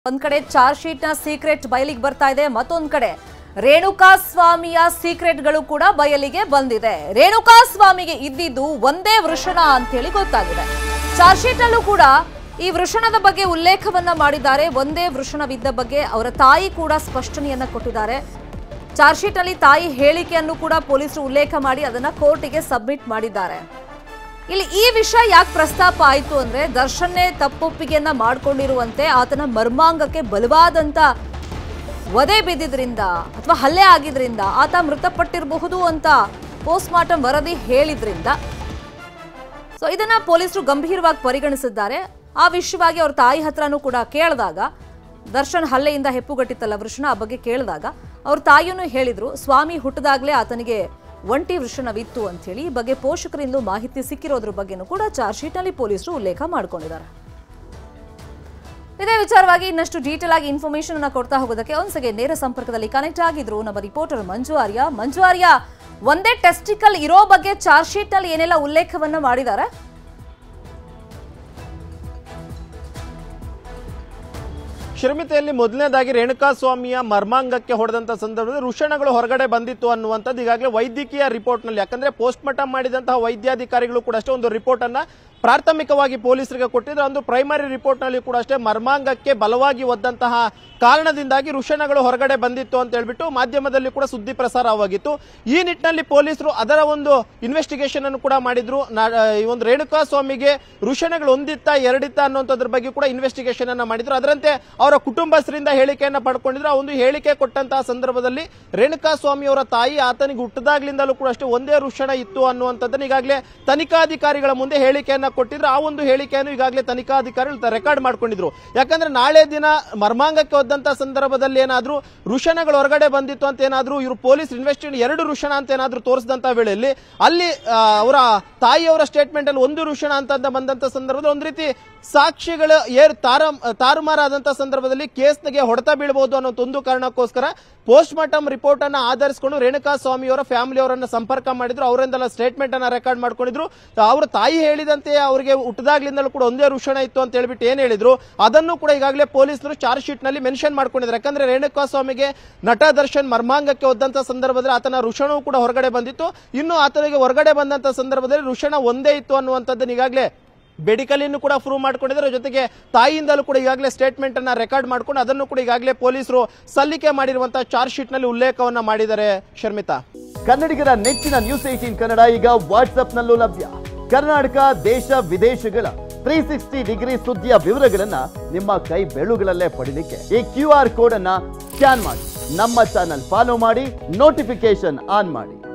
ಒಂದ್ ಕಡೆ charge sheet ನ ಸೀಕ್ರೆಟ್ ಬಯಲಿಗೆ ಬರ್ತಾ ಇದೆ ಮತ್ತೊಂದ್ ಕಡೆ ರೇಣುಕಾ ಸ್ವಾಮಿಯ ಸೀಕ್ರೆಟ್ಗಳು ಕೂಡ ಬಯಲಿಗೆ ಬಂದಿದೆ ರೇಣುಕಾ ಸ್ವಾಮಿಗೆ ಇದ್ದಿದ್ದು ಒಂದೇ ವೃಷಣ ಅಂತ ಹೇಳಿ ಗೊತ್ತಾಗಿದೆ ಚಾರ್ಜ್ ಶೀಟ್ ಅಲ್ಲೂ ಕೂಡ ಈ ವೃಷಣದ ಬಗ್ಗೆ ಉಲ್ಲೇಖವನ್ನ ಮಾಡಿದ್ದಾರೆ ಒಂದೇ ವೃಷಣವಿದ್ದ ಬಗ್ಗೆ ಅವರ ತಾಯಿ ಕೂಡ ಸ್ಪಷ್ಟನೆಯನ್ನ ಕೊಟ್ಟಿದ್ದಾರೆ ಚಾರ್ಜ್ ಶೀಟ್ ಅಲ್ಲಿ ತಾಯಿ ಹೇಳಿಕೆಯನ್ನು ಕೂಡ ಪೊಲೀಸರು ಉಲ್ಲೇಖ ಮಾಡಿ ಅದನ್ನ ಕೋರ್ಟಿಗೆ ಸಬ್ಮಿಟ್ ಮಾಡಿದ್ದಾರೆ ಇಲ್ಲಿ ಈ ವಿಷಯ ಯಾಕೆ ಪ್ರಸ್ತಾಪ ಆಯಿತು ಅಂದ್ರೆ ದರ್ಶನ್ನೇ ತಪ್ಪೊಪ್ಪಿಗೆಯನ್ನ ಮಾಡ್ಕೊಂಡಿರುವಂತೆ ಆತನ ಮರ್ಮಾಂಗಕ್ಕೆ ಬಲವಾದಂತ ವಧೆ ಬಿದ್ದಿದ್ರಿಂದ ಅಥವಾ ಹಲ್ಲೆ ಆಗಿದ್ರಿಂದ ಆತ ಮೃತಪಟ್ಟಿರಬಹುದು ಅಂತ ಪೋಸ್ಟ್ ಮಾರ್ಟಮ್ ವರದಿ ಹೇಳಿದ್ರಿಂದ ಸೊ ಇದನ್ನ ಪೊಲೀಸರು ಗಂಭೀರವಾಗಿ ಪರಿಗಣಿಸಿದ್ದಾರೆ ಆ ವಿಷಯವಾಗಿ ಅವ್ರ ತಾಯಿ ಹತ್ರನೂ ಕೂಡ ಕೇಳಿದಾಗ ದರ್ಶನ್ ಹಲ್ಲೆಯಿಂದ ಹೆಪ್ಪುಗಟ್ಟಿತ್ತಲ್ಲ ವೃಷಣ ಆ ಬಗ್ಗೆ ಕೇಳಿದಾಗ ಅವ್ರ ತಾಯಿಯೂ ಹೇಳಿದ್ರು ಸ್ವಾಮಿ ಹುಟ್ಟದಾಗ್ಲೇ ಆತನಿಗೆ ಒಂಟಿ ವೃಷಣವಿತ್ತು ಅಂತ ಹೇಳಿ ಈ ಬಗ್ಗೆ ಪೋಷಕರಿಂದಲೂ ಮಾಹಿತಿ ಸಿಕ್ಕಿರೋದ್ರ ಬಗ್ಗೆನೂ ಕೂಡ ಚಾರ್ಜ್ ಶೀಟ್ನಲ್ಲಿ ಪೊಲೀಸರು ಉಲ್ಲೇಖ ಮಾಡ್ಕೊಂಡಿದ್ದಾರೆ ಇದೇ ವಿಚಾರವಾಗಿ ಇನ್ನಷ್ಟು ಡೀಟೇಲ್ ಆಗಿ ಇನ್ಫಾರ್ಮೇಶನ್ ಅನ್ನ ಕೊಡ್ತಾ ಹೋಗೋದಕ್ಕೆ ಒಂದ್ಸಗೆ ನೇರ ಸಂಪರ್ಕದಲ್ಲಿ ಕನೆಕ್ಟ್ ಆಗಿದ್ರು ನಮ್ಮ ರಿಪೋರ್ಟರ್ ಮಂಜು ಆರ್ಯ ಮಂಜು ಆರ್ಯ ಒಂದೇ ಟೆಸ್ಟಿಕಲ್ ಇರೋ ಬಗ್ಗೆ ಚಾರ್ಜ್ ಶೀಟ್ ನಲ್ಲಿ ಏನೆಲ್ಲ ಉಲ್ಲೇಖವನ್ನ ಮಾಡಿದ್ದಾರೆ ಶಿರಮಿತೆಯಲ್ಲಿ ಮೊದಲನೇದಾಗಿ ರೇಣುಕಾ ಸ್ವಾಮಿಯ ಮರ್ಮಾಂಗಕ್ಕೆ ಹೊಡೆದಂತ ಸಂದರ್ಭದಲ್ಲಿ ವೃಷಣಗಳು ಹೊರಗಡೆ ಬಂದಿತ್ತು ಅನ್ನುವಂಥದ್ದು ಈಗಾಗಲೇ ವೈದ್ಯಕೀಯ ರಿಪೋರ್ಟ್ ನಲ್ಲಿ ಯಾಕಂದ್ರೆ ಪೋಸ್ಟ್ ಮಾರ್ಟಮ್ ಮಾಡಿದಂತಹ ವೈದ್ಯಾಧಿಕಾರಿಗಳು ಕೂಡ ಅಷ್ಟೇ ಒಂದು ರಿಪೋರ್ಟ್ ಅನ್ನ ಪ್ರಾಥಮಿಕವಾಗಿ ಪೊಲೀಸರಿಗೆ ಕೊಟ್ಟಿದ್ರೆ ಒಂದು ಪ್ರೈಮರಿ ರಿಪೋರ್ಟ್ ನಲ್ಲಿ ಕೂಡ ಅಷ್ಟೇ ಮರ್ಮಾಂಗಕ್ಕೆ ಬಲವಾಗಿ ಒದ್ದಂತಹ ಕಾರಣದಿಂದಾಗಿ ವೃಷಣಗಳು ಹೊರಗಡೆ ಬಂದಿತ್ತು ಅಂತ ಹೇಳ್ಬಿಟ್ಟು ಮಾಧ್ಯಮದಲ್ಲಿ ಕೂಡ ಸುದ್ದಿ ಪ್ರಸಾರವಾಗಿತ್ತು ಈ ನಿಟ್ಟಿನಲ್ಲಿ ಪೊಲೀಸರು ಅದರ ಒಂದು ಇನ್ವೆಸ್ಟಿಗೇಷನ್ ಅನ್ನು ಕೂಡ ಮಾಡಿದ್ರು ನಾ- ಈ ಒಂದು ರೇಣುಕಾ ಸ್ವಾಮಿಗೆ ವೃಷಣಗಳು ಒಂದಿತ್ತ ಎರಡಿತ್ತ ಅನ್ನುವಂಥದ್ರ ಬಗ್ಗೆ ಕೂಡ ಇನ್ವೆಸ್ಟಿಗೇಷನ್ ಅನ್ನ ಮಾಡಿದ್ರು ಅದರಂತೆ ಅವರ ಕುಟುಂಬಸ್ಥರಿಂದ ಹೇಳಿಕೆಯನ್ನ ಪಡ್ಕೊಂಡಿದ್ರು ಆ ಒಂದು ಹೇಳಿಕೆ ಕೊಟ್ಟಂತಹ ಸಂದರ್ಭದಲ್ಲಿ ರೇಣುಕಾ ಸ್ವಾಮಿ ಅವರ ತಾಯಿ ಆತನಿಗೆ ಹುಟ್ಟದಾಗ್ಲಿಂದಲೂ ಕೂಡ ಅಷ್ಟೇ ಒಂದೇ ವೃಷಣ ಇತ್ತು ಅನ್ನುವಂಥದ್ದನ್ನ ಈಗಾಗಲೇ ತನಿಖಾಧಿಕಾರಿಗಳ ಮುಂದೆ ಹೇಳಿಕೆಯನ್ನ ಕೊಟ್ಟಿದ್ರು ಆ ಒಂದು ಹೇಳಿಕೆಯನ್ನು ಈಗಾಗಲೇ ತನಿಖಾಧಿಕಾರಿಗಳು ರೆಕಾರ್ಡ್ ಮಾಡ್ಕೊಂಡಿದ್ರು ಯಾಕಂದ್ರೆ ನಾಳೆ ದಿನ ಮರ್ಮಾಂಗಕ್ಕೆ ಹೋದಂತ ಸಂದರ್ಭದಲ್ಲಿ ಏನಾದ್ರೂ ವೃಷಣಗಳು ಹೊರಗಡೆ ಬಂದಿತ್ತು ಅಂತ ಏನಾದ್ರೂ ಇವರು ಪೊಲೀಸ್ ಇನ್ವೆಸ್ಟಿಗೇಷನ್ ಎರಡು ವೃಷಣ ಅಂತ ಏನಾದ್ರೂ ತೋರಿಸಿದಂತ ವೇಳೆಯಲ್ಲಿ ಅಲ್ಲಿ ಆ, ಅವರ ತಾಯಿಯವರ ಸ್ಟೇಟ್ಮೆಂಟ್ ಅಲ್ಲಿ ಒಂದು ವೃಷಣ ಅಂತ ಬಂದಂತ ಸಂದರ್ಭದಲ್ಲಿ ಒಂದು ರೀತಿ ಸಾಕ್ಷಿಗಳು ಏರ್ ತಾರ ತಾರುಮಾರಾದಂತ ಸಂದರ್ಭದಲ್ಲಿ ಕೇಸ್ಗೆ ಹೊಡೆತ ಬೀಳಬಹುದು ಅನ್ನೋ ಒಂದು ಕಾರಣಕ್ಕೋಸ್ಕರ ಪೋಸ್ಟ್ ಮಾರ್ಟಮ್ ರಿಪೋರ್ಟ್ ಅನ್ನ ಆಧರಿಸಿಕೊಂಡು ರೇಣುಕಾ ಸ್ವಾಮಿ ಅವರ ಫ್ಯಾಮಿಲಿ ಅವರನ್ನ ಸಂಪರ್ಕ ಮಾಡಿದ್ರು ಅವರಿಂದೆಲ್ಲ ಸ್ಟೇಟ್ಮೆಂಟ್ ಅನ್ನ ರೆಕಾರ್ಡ್ ಮಾಡ್ಕೊಂಡಿದ್ರು ಅವ್ರ ತಾಯಿ ಹೇಳಿದಂತೆ ಅವರಿಗೆ ಹುಟ್ಟದಾಗ್ಲಿಂದಲೂ ಕೂಡ ಒಂದೇ ವೃಷಣ ಇತ್ತು ಅಂತ ಹೇಳ್ಬಿಟ್ಟು ಏನ್ ಹೇಳಿದ್ರು ಅದನ್ನು ಕೂಡ ಈಗಾಗಲೇ ಪೊಲೀಸರು ಚಾರ್ಜ್ ಶೀಟ್ ನಲ್ಲಿ ಮೆನ್ಷನ್ ಮಾಡ್ಕೊಂಡಿದ್ದಾರೆ ಯಾಕಂದ್ರೆ ರೇಣುಕಾ ಸ್ವಾಮಿಗೆ ನಟ ದರ್ಶನ್ ಮರ್ಮಾಂಗಕ್ಕೆ ಒದ್ದಂತ ಸಂದರ್ಭದಲ್ಲಿ ಆತನ ವೃಷಣವು ಕೂಡ ಹೊರಗಡೆ ಬಂದಿತ್ತು ಇನ್ನು ಆತನಿಗೆ ಹೊರಗಡೆ ಬಂದಂತ ಸಂದರ್ಭದಲ್ಲಿ ವೃಷಣ ಒಂದೇ ಇತ್ತು ಅನ್ನುವಂಥದ್ದನ್ನು ಈಗಾಗಲೇ ಬೆಡಿಕಲಿಯನ್ನು ಕೂಡ ಪ್ರೂವ್ ಮಾಡ್ಕೊಂಡಿದ್ದಾರೆ ಜೊತೆಗೆ ತಾಯಿಯಿಂದಲೂ ಕೂಡ ಈಗಾಗಲೇ ಸ್ಟೇಟ್ಮೆಂಟ್ ಅನ್ನ ರೆಕಾರ್ಡ್ ಮಾಡ್ಕೊಂಡು ಅದನ್ನು ಕೂಡ ಈಗಾಗಲೇ ಪೊಲೀಸರು ಸಲ್ಲಿಕೆ ಮಾಡಿರುವಂತಹ ಚಾರ್ಜ್ ಶೀಟ್ ನಲ್ಲಿ ಉಲ್ಲೇಖವನ್ನ ಮಾಡಿದ್ದಾರೆ ಶರ್ಮಿತಾ ಕನ್ನಡಿಗರ ನೆಚ್ಚಿನ ನ್ಯೂಸ್ ಏಟೀನ್ ಕನ್ನಡ ಈಗ ವಾಟ್ಸ್ಆಪ್ನಲ್ಲೂ ಲಭ್ಯ ಕರ್ನಾಟಕ ದೇಶ ವಿದೇಶಗಳ ತ್ರೀ ಸಿಕ್ಸ್ಟಿ ಡಿಗ್ರಿ ಸುದ್ದಿಯ ವಿವರಗಳನ್ನ ನಿಮ್ಮ ಕೈ ಬೆಳುಗಳಲ್ಲೇ ಪಡಿಲಿಕ್ಕೆ ಈ ಕ್ಯೂ ಆರ್ ಕೋಡ್ ಅನ್ನ ಸ್ಕ್ಯಾನ್ ಮಾಡಿ ನಮ್ಮ ಚಾನಲ್ ಫಾಲೋ ಮಾಡಿ ನೋಟಿಫಿಕೇಶನ್ ಆನ್ ಮಾಡಿ